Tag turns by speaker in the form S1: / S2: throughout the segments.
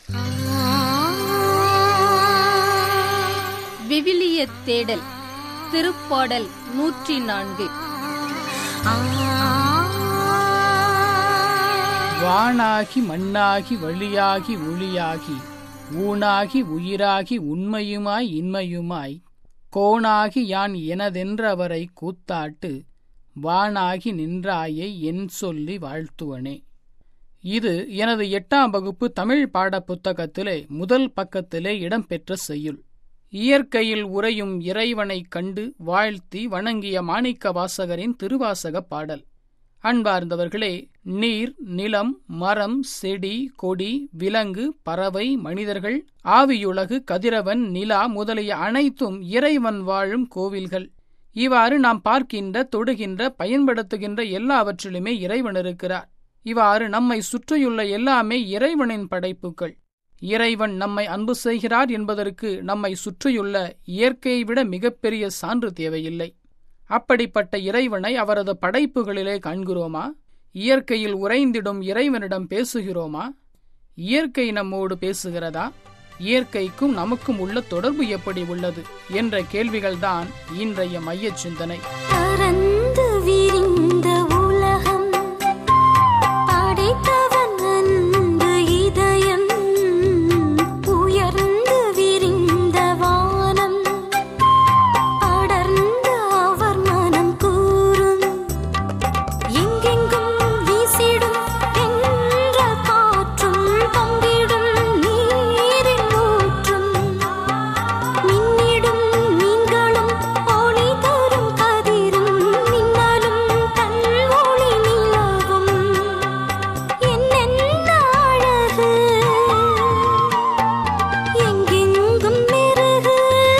S1: விவிலிய தேடல் திருப்பாடல் நூற்றி நான்கு
S2: வானாகி மண்ணாகி வழியாகி ஒளியாகி ஊனாகி உயிராகி உண்மையுமாய் இன்மையுமாய் கோணாகி யான் எனதென்றவரை கூத்தாட்டு வானாகி நின்றாயை என் சொல்லி வாழ்த்துவனே இது எனது எட்டாம் வகுப்பு தமிழ் பாடப் புத்தகத்திலே முதல் பக்கத்திலே இடம்பெற்ற செய்யுள் இயற்கையில் உறையும் இறைவனைக் கண்டு வாழ்த்தி வணங்கிய மாணிக்க வாசகரின் திருவாசக பாடல் அன்பார்ந்தவர்களே நீர் நிலம் மரம் செடி கொடி விலங்கு பறவை மனிதர்கள் ஆவியுலகு கதிரவன் நிலா முதலிய அனைத்தும் இறைவன் வாழும் கோவில்கள் இவ்வாறு நாம் பார்க்கின்ற தொடுகின்ற பயன்படுத்துகின்ற எல்லாவற்றிலுமே இறைவன் இருக்கிறார் இவ்வாறு நம்மை சுற்றியுள்ள எல்லாமே இறைவனின் படைப்புகள் இறைவன் நம்மை அன்பு செய்கிறார் என்பதற்கு நம்மை சுற்றியுள்ள இயற்கையை விட மிகப்பெரிய சான்று தேவையில்லை அப்படிப்பட்ட இறைவனை அவரது படைப்புகளிலே காண்கிறோமா இயற்கையில் உறைந்திடும் இறைவனிடம் பேசுகிறோமா இயற்கை நம்மோடு பேசுகிறதா இயற்கைக்கும் நமக்கும் உள்ள தொடர்பு எப்படி உள்ளது என்ற கேள்விகள்தான் இன்றைய மையச் சிந்தனை
S3: பரந்து விரிந்த உலகம் படைத்தவன் அன்பு இதயம் உயர்ந்து விரிந்த வானம் அடர்ந்த அவர் மனம் கூறும் எங்கெங்கும் வீசிடும் என்ற காற்றும் பங்கிடும் நீரின் ஊற்றும் மின்னிடும் மீன்களும் ஒளி தரும் கதிரும் மின்னலும் தன் ஒளி நிலவும் என்னென்ன அழகு எங்கெங்கும் மெருகு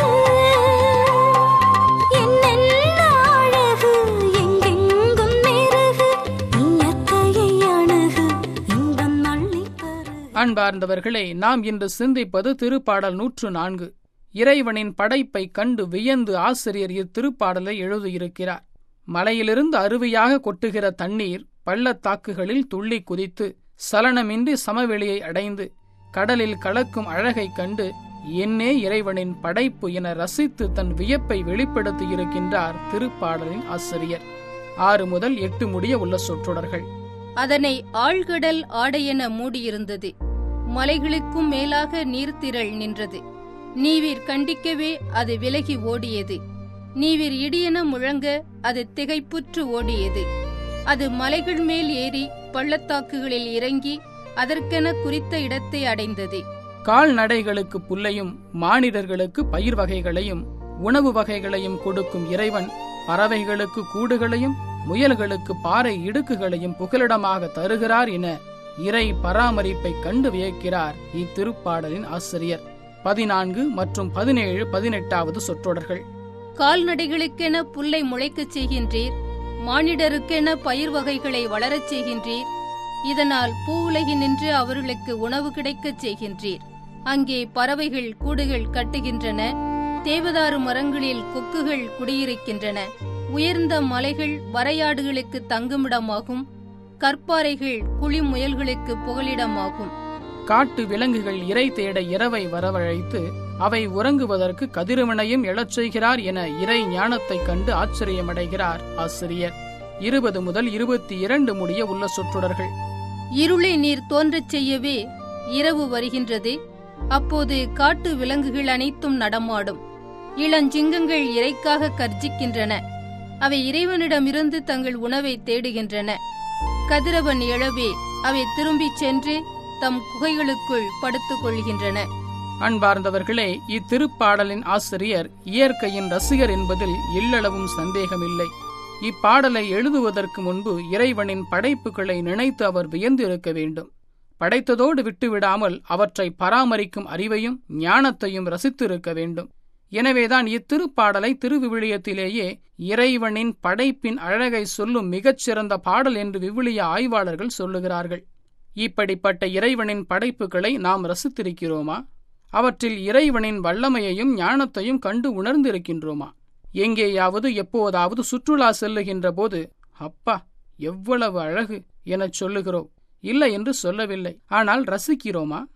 S3: என்னென்ன அழகு எங்கெங்கும் மெருகு இயற்கையை அணுகு இன்பம் அள்ளித் தருகு
S2: அன்பார்ந்தவர்களே நாம் இன்று சிந்திப்பது திருப்பாடல் நூற்று நான்கு இறைவனின் படைப்பைக் கண்டு வியந்து ஆசிரியர் இத்திருப்பாடலை எழுதியிருக்கிறார் மலையிலிருந்து அருவியாக கொட்டுகிற தண்ணீர் பள்ளத்தாக்குகளில் துள்ளி குதித்து சலனமின்றி சமவெளியை அடைந்து கடலில் கலக்கும் அழகைக் கண்டு என்னே இறைவனின் படைப்பு என ரசித்து தன் வியப்பை வெளிப்படுத்தியிருக்கின்றார் திருப்பாடலின் ஆசிரியர் ஆறு முதல் எட்டு முடிய உள்ள சொற்றொடர்கள்
S1: அதனை ஆழ்கடல் ஆடையென மூடியிருந்தது மலைகளுக்கும் மேலாக நீர்த்திரள் நின்றது நீவிர் கண்டிக்கவே அது விலகி ஓடியது நீவிர் இடியென முழங்க அது திகைப்புற்று ஓடியது அது மலைகள் மேல் ஏறி பள்ளத்தாக்குகளில் இறங்கி அதற்கென குறித்த இடத்தை அடைந்தது
S2: கால்நடைகளுக்கு புல்லையும் மானிடர்களுக்கு பயிர் வகைகளையும் உணவு வகைகளையும் கொடுக்கும் இறைவன் பறவைகளுக்கு கூடுகளையும் முயல்களுக்கு பாறை இடுக்குகளையும் புகலிடமாக தருகிறார் என இறை பராமரிப்பை கண்டு வியக்கிறார் இத்திருப்பாடலின் ஆசிரியர் பதினான்கு மற்றும் பதினேழு பதினெட்டாவது சொற்றொடர்கள்
S1: கால்நடைகளுக்கென புல்லை முளைக்கச் செய்கின்றீர் மானிடருக்கென பயிர் வகைகளை வளரச் செய்கின்றீர் இதனால் பூவுலகினின்று அவர்களுக்கு உணவு கிடைக்கச் செய்கின்றீர் அங்கே பறவைகள் கூடுகள் கட்டுகின்றன தேவதாரு மரங்களில் கொக்குகள் குடியிருக்கின்றன உயர்ந்த மலைகள் வரையாடுகளுக்கு தங்குமிடமாகும் கற்பாறைகள் குழி முயல்களுக்கு புகலிடமாகும்
S2: காட்டு விலங்குகள் இறை தேட இரவை வரவழைத்து அவை உறங்குவதற்கு கதிரவனையும் எழச் செய்கிறார் என இறை ஞானத்தைக் கண்டு ஆச்சரியமடைகிறார் ஆசிரியர் இருபது முதல் இருபத்தி இரண்டு முடிய உள்ள சொற்றொடர்கள்
S1: இருளை நீர் தோன்றச் செய்யவே இரவு வருகின்றது அப்போது காட்டு விலங்குகள் அனைத்தும் நடமாடும் இளஞ்சிங்கங்கள் இறைக்காக கர்ஜிக்கின்றன அவை இறைவனிடமிருந்து தங்கள் உணவை தேடுகின்றன கதிரவன் எழவே அவை திரும்பிச் சென்று தம் குகைகளுக்குள் படுத்துக் கொள்கின்றன
S2: அன்பார்ந்தவர்களே இத்திருப்பாடலின் ஆசிரியர் இயற்கையின் ரசிகர் என்பதில் எள்ளளவும் சந்தேகமில்லை இப்பாடலை எழுதுவதற்கு முன்பு இறைவனின் படைப்புகளை நினைத்து அவர் வியந்திருக்க வேண்டும் படைத்ததோடு விட்டுவிடாமல் அவற்றை பராமரிக்கும் அறிவையும் ஞானத்தையும் ரசித்திருக்க வேண்டும் எனவேதான் இத்திருப்பாடலை திருவிவிலியத்திலேயே இறைவனின் படைப்பின் அழகை சொல்லும் மிகச்சிறந்த பாடல் என்று விவிலிய ஆய்வாளர்கள் சொல்லுகிறார்கள் இப்படிப்பட்ட இறைவனின் படைப்புகளை நாம் ரசித்திருக்கிறோமா அவற்றில் இறைவனின் வல்லமையையும் ஞானத்தையும் கண்டு உணர்ந்திருக்கின்றோமா எங்கேயாவது எப்போதாவது சுற்றுலா செல்லுகின்ற போது அப்பா எவ்வளவு அழகு எனச் சொல்லுகிறோம் இல்லை என்று சொல்லவில்லை ஆனால் ரசிக்கிறோமா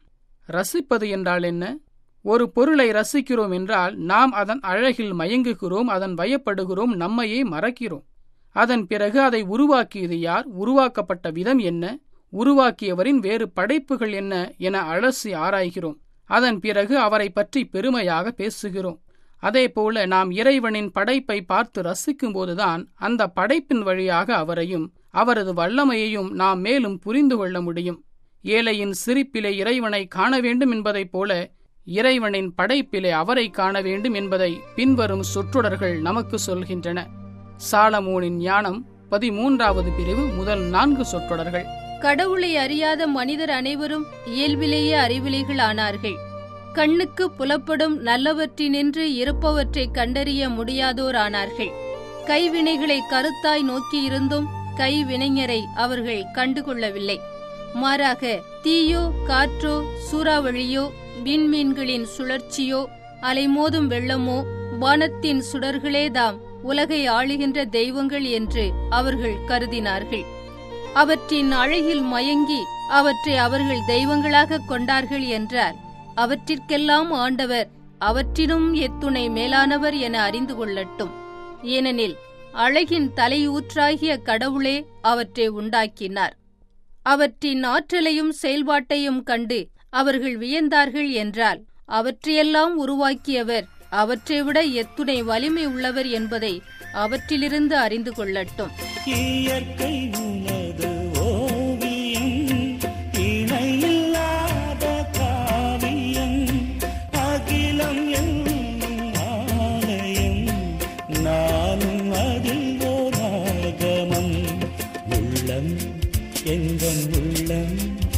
S2: ரசிப்பது என்றால் என்ன ஒரு பொருளை ரசிக்கிறோம் என்றால் நாம் அதன் அழகில் மயங்குகிறோம் அதன் வயப்படுகிறோம் நம்மையே மறக்கிறோம் அதன் பிறகு அதை உருவாக்கியது யார் உருவாக்கப்பட்ட விதம் என்ன உருவாக்கியவரின் வேறு படைப்புகள் என்ன என அலசி ஆராய்கிறோம் அதன் பிறகு அவரை பற்றி பெருமையாக பேசுகிறோம் அதேபோல நாம் இறைவனின் படைப்பை பார்த்து ரசிக்கும்போதுதான் அந்த படைப்பின் வழியாக அவரையும் அவரது வல்லமையையும் நாம் மேலும் புரிந்து கொள்ள முடியும் ஏழையின் சிரிப்பிலே இறைவனை காண வேண்டும் என்பதைப் போல இறைவனின் படைப்பிலே அவரை காண வேண்டும் என்பதை பின்வரும் சொற்றொடர்கள் நமக்கு சொல்கின்றன சாலமோனின் ஞானம் பதிமூன்றாவது பிரிவு முதல் நான்கு சொற்றொடர்கள்
S1: கடவுளை அறியாத மனிதர் அனைவரும் இயல்பிலேயே அறிவிலிகள் ஆனார்கள் கண்ணுக்கு புலப்படும் நல்லவற்றினின்று இருப்பவற்றை கண்டறிய முடியாதோர் ஆனார்கள் கைவினைகளை கருத்தாய் நோக்கியிருந்தும் கைவினைஞரை அவர்கள் கண்டுகொள்ளவில்லை மாறாக தீயோ காற்றோ சூறாவளியோ விண்மீன்களின் சுழற்சியோ அலைமோதும் வெள்ளமோ வானத்தின் சுடர்களேதாம் உலகை ஆளுகின்ற தெய்வங்கள் என்று அவர்கள் கருதினார்கள் அவற்றின் அழகில் மயங்கி அவற்றை அவர்கள் தெய்வங்களாக கொண்டார்கள் என்றால் அவற்றிற்கெல்லாம் ஆண்டவர் அவற்றினும் எத்துணை மேலானவர் என அறிந்து கொள்ளட்டும் ஏனெனில் அழகின் தலையூற்றாகிய கடவுளே அவற்றை உண்டாக்கினார் அவற்றின் ஆற்றலையும் செயல்பாட்டையும் கண்டு அவர்கள் வியந்தார்கள் என்றால் அவற்றையெல்லாம் உருவாக்கியவர் அவற்றை விட எத்துணை வலிமை உள்ளவர் என்பதை அவற்றிலிருந்து அறிந்து கொள்ளட்டும்
S4: இயற்கை உனது ஓவியம் இணையில்லாத காவியம் அகிலம் என்னும் ஆலயம் நானும் அதில் ஓராகமம் உள்ளம் எங்கள் உள்ளம்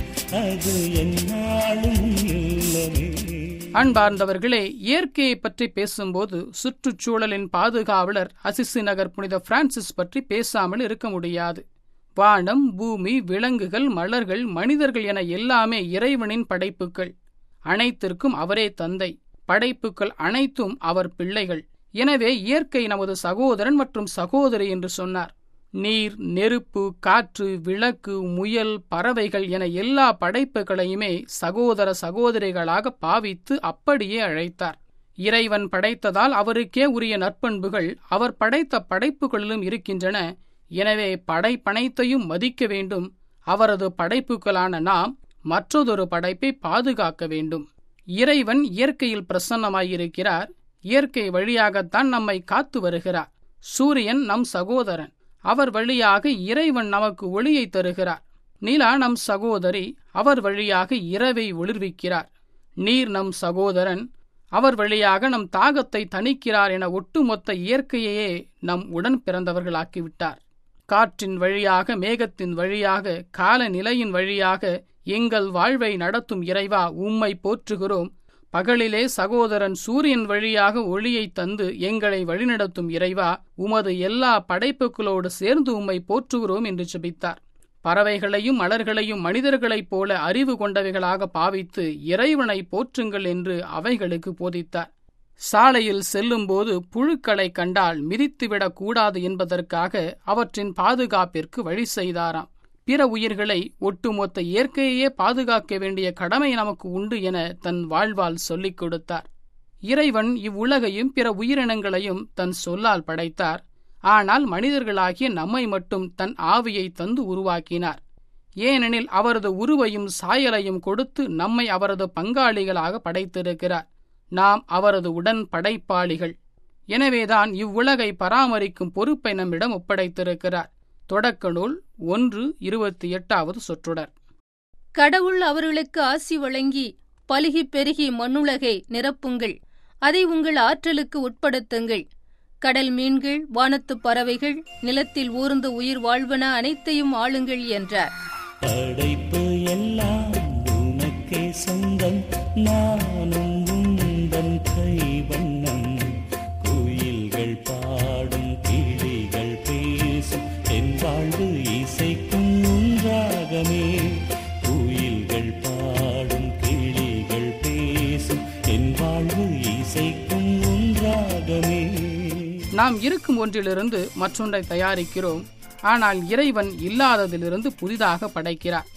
S4: அது என்னாலும் இல்லமே
S2: அன்பார்ந்தவர்களே இயற்கையை பற்றி பேசும்போது சுற்றுச்சூழலின் பாதுகாவலர் அசிசி நகர் புனித பிரான்சிஸ் பற்றி பேசாமல் இருக்க முடியாது வானம் பூமி விலங்குகள் மலர்கள் மனிதர்கள் என எல்லாமே இறைவனின் படைப்புகள் அனைத்திற்கும் அவரே தந்தை படைப்புகள் அனைத்தும் அவர் பிள்ளைகள் எனவே இயற்கை நமது சகோதரன் மற்றும் சகோதரி என்று சொன்னார் நீர் நெருப்பு காற்று விளக்கு முயல் பறவைகள் என எல்லா படைப்புகளையுமே சகோதர சகோதரிகளாக பாவித்து அப்படியே அழைத்தார் இறைவன் படைத்ததால் அவருக்கே உரிய நற்பண்புகள் அவர் படைத்த படைப்புகளிலும் இருக்கின்றன எனவே படைப்பனைத்தையும் மதிக்க வேண்டும் அவரது படைப்புகளான நாம் மற்றொரு படைப்பை பாதுகாக்க வேண்டும் இறைவன் இயற்கையில் பிரசன்னமாயிருக்கிறார் இயற்கை வழியாகத்தான் நம்மை காத்து வருகிறார் சூரியன் நம் சகோதரன் அவர் வழியாக இறைவன் நமக்கு ஒளியை தருகிறார் நிலா நம் சகோதரி அவர் வழியாக இரவை ஒளிர்விக்கிறார் நீர் நம் சகோதரன் அவர் வழியாக நம் தாகத்தை தணிக்கிறார் என ஒட்டுமொத்த இயற்கையையே நம் உடன் பிறந்தவர்களாக்கிவிட்டார் காற்றின் வழியாக மேகத்தின் வழியாக காலநிலையின் வழியாக எங்கள் வாழ்வை நடத்தும் இறைவா உம்மை போற்றுகிறோம் பகலிலே சகோதரன் சூரியன் வழியாக ஒளியை தந்து எங்களை வழிநடத்தும் இறைவா உமது எல்லா படைப்புகளோடு சேர்ந்து உம்மை போற்றுகிறோம் என்று ஜெபித்தார் பறவைகளையும் மலர்களையும் மனிதர்களைப் போல அறிவு கொண்டவைகளாக பாவித்து இறைவனை போற்றுங்கள் என்று அவைகளுக்கு போதித்தார் சாலையில் செல்லும்போது புழுக்களை கண்டால் மிதித்துவிடக் கூடாது என்பதற்காக அவற்றின் பாதுகாப்பிற்கு வழி செய்தாராம் பிற உயிர்களை ஒட்டுமொத்த இயற்கையையே பாதுகாக்க வேண்டிய கடமை நமக்கு உண்டு என தன் வாழ்வால் சொல்லிக் கொடுத்தார் இறைவன் இவ்வுலகையும் பிற உயிரினங்களையும் தன் சொல்லால் படைத்தார் ஆனால் மனிதர்களாகிய நம்மை மட்டும் தன் ஆவியை தந்து உருவாக்கினார் ஏனெனில் அவரது உருவையும் சாயலையும் கொடுத்து நம்மை அவரது பங்காளிகளாக படைத்திருக்கிறார் நாம் அவரது உடன் படைப்பாளிகள் எனவேதான் இவ்வுலகை பராமரிக்கும் பொறுப்பை நம்மிடம் ஒப்படைத்திருக்கிறார் தொடக்க நூல் ஒன்று இருபத்தி எட்டாவது சொற்றொடர்
S1: கடவுள் அவர்களுக்கு ஆசி வழங்கி பலுகி பெருகி மண்ணுலகை நிரப்புங்கள் அதை உங்கள் ஆற்றலுக்கு உட்படுத்துங்கள் கடல் மீன்கள் வானத்துப் பறவைகள் நிலத்தில் ஊர்ந்து உயிர் வாழ்வன அனைத்தையும் ஆளுங்கள் என்றார்
S4: படைப்பு எல்லாம் உனக்கே சொந்தம் நானும் உந்தன் கைவண்ணம் குயில்கள் பாடும் கிளிகள் பேசும் என் வாழ்வு இசைக்கும் உன்றாகமே குயில்கள் பாடும் கிளிகள் பேசும் என் வாழ்வு இசைக்கும் உன்றாகமே
S2: நாம் இருக்கும் ஒன்றிலிருந்து மற்றொன்றை தயாரிக்கிறோம் ஆனால் இறைவன் இல்லாததிலிருந்து புதிதாக படைக்கிறார்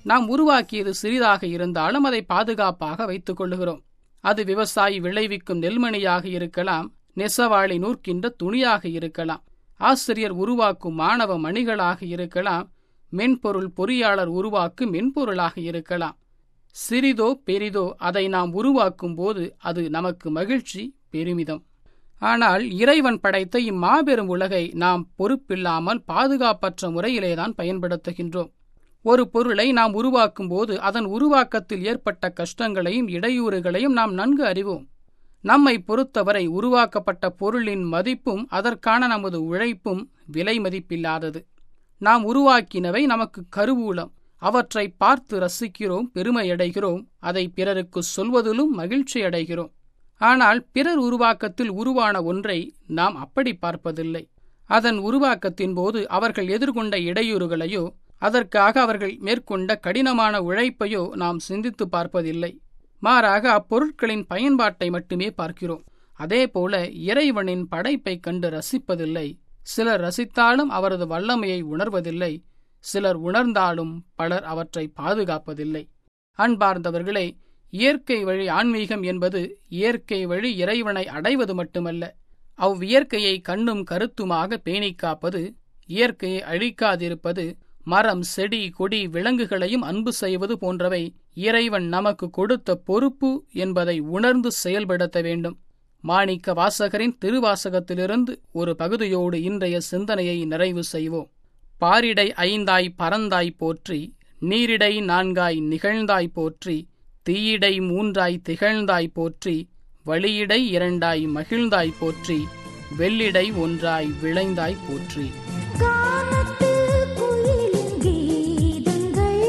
S2: நாம் உருவாக்கியது சிறிதாக இருந்தாலும் அதை பாதுகாப்பாக வைத்துக் கொள்ளுகிறோம் அது விவசாயி விளைவிக்கும் நெல்மணியாக இருக்கலாம் நெசவாளி நூற்கின்ற துணியாக இருக்கலாம் ஆசிரியர் உருவாக்கும் மாணவ மணிகளாக இருக்கலாம் மென்பொருள் பொறியாளர் உருவாக்கும் மென்பொருளாக இருக்கலாம் சிறிதோ பெரிதோ அதை நாம் உருவாக்கும் போது அது நமக்கு மகிழ்ச்சி பெருமிதம் ஆனால் இறைவன் படைத்த இம்மாபெரும் உலகை நாம் பொறுப்பில்லாமல் பாதுகாப்பற்ற முறையிலேதான் பயன்படுத்துகின்றோம் ஒரு பொருளை நாம் உருவாக்கும் போது அதன் உருவாக்கத்தில் ஏற்பட்ட கஷ்டங்களையும் இடையூறுகளையும் நாம் நன்கு அறிவோம் நம்மை பொறுத்தவரை உருவாக்கப்பட்ட பொருளின் மதிப்பும் அதற்கான நமது உழைப்பும் விலை மதிப்பில்லாதது நாம் உருவாக்கினவை நமக்கு கருவூலம் அவற்றை பார்த்து ரசிக்கிறோம் பெருமையடைகிறோம் அதை பிறருக்கு சொல்வதிலும் மகிழ்ச்சி அடைகிறோம் ஆனால் பிறர் உருவாக்கத்தில் உருவான ஒன்றை நாம் அப்படி பார்ப்பதில்லை அதன் உருவாக்கத்தின் போது அவர்கள் எதிர்கொண்ட இடையூறுகளையோ அதற்காக அவர்கள் மேற்கொண்ட கடினமான உழைப்பையோ நாம் சிந்தித்து பார்ப்பதில்லை மாறாக அப்பொருட்களின் பயன்பாட்டை மட்டுமே பார்க்கிறோம் அதேபோல இறைவனின் படைப்பைக் கண்டு ரசிப்பதில்லை சிலர் ரசித்தாலும் அவரது வல்லமையை உணர்வதில்லை சிலர் உணர்ந்தாலும் பலர் அவற்றை பாதுகாப்பதில்லை அன்பார்ந்தவர்களே இயற்கை வழி ஆன்மீகம் என்பது இயற்கை வழி இறைவனை அடைவது மட்டுமல்ல அவ்வியற்கையை கண்ணும் கருத்துமாக பேணிக் காப்பது இயற்கையை அழிக்காதிருப்பது மரம் செடி கொடி விலங்குகளையும் அன்பு செய்வது போன்றவை இறைவன் நமக்கு கொடுத்த பொறுப்பு என்பதை உணர்ந்து செயல்படுத்த வேண்டும் மாணிக்க வாசகரின் திருவாசகத்திலிருந்து ஒரு பகுதியோடு இன்றைய சிந்தனையை நிறைவு செய்வோம் பாரிடை ஐந்தாய் பறந்தாய் போற்றி நீரிடை நான்காய் நிகழ்ந்தாய் போற்றி தீயிடை மூன்றாய் திகழ்ந்தாய் போற்றி வழியிடை இரண்டாய் மகிழ்ந்தாய் போற்றி வெள்ளிடை ஒன்றாய் விளைந்தாய் போற்றி
S3: கானத்தில் குயிலின் கீதங்கள்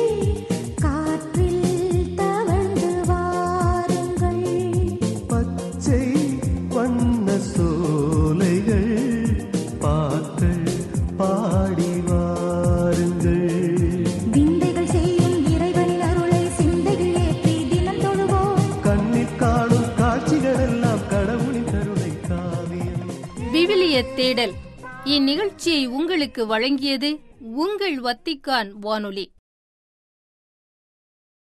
S3: காற்றில் தவழ்ந்து வாருங்கள்
S5: பச்சை வண்ண சோலைகள் பாக்கள் பாடி வாருங்கள்
S3: விந்தைகள் செய்யும் இறைவனின் அருளை சிந்தையில் ஏற்றி தினம் தொழுவோம்
S5: கண்ணிற் காணும் காட்சிகளெல்லாம் கடவுளின் கருணை காவியம்
S1: விவிலிய தேடல் இந்நிகழ்ச்சியை உங்களுக்கு வழங்கியது உங்கள் வத்திக்கான் வானொலி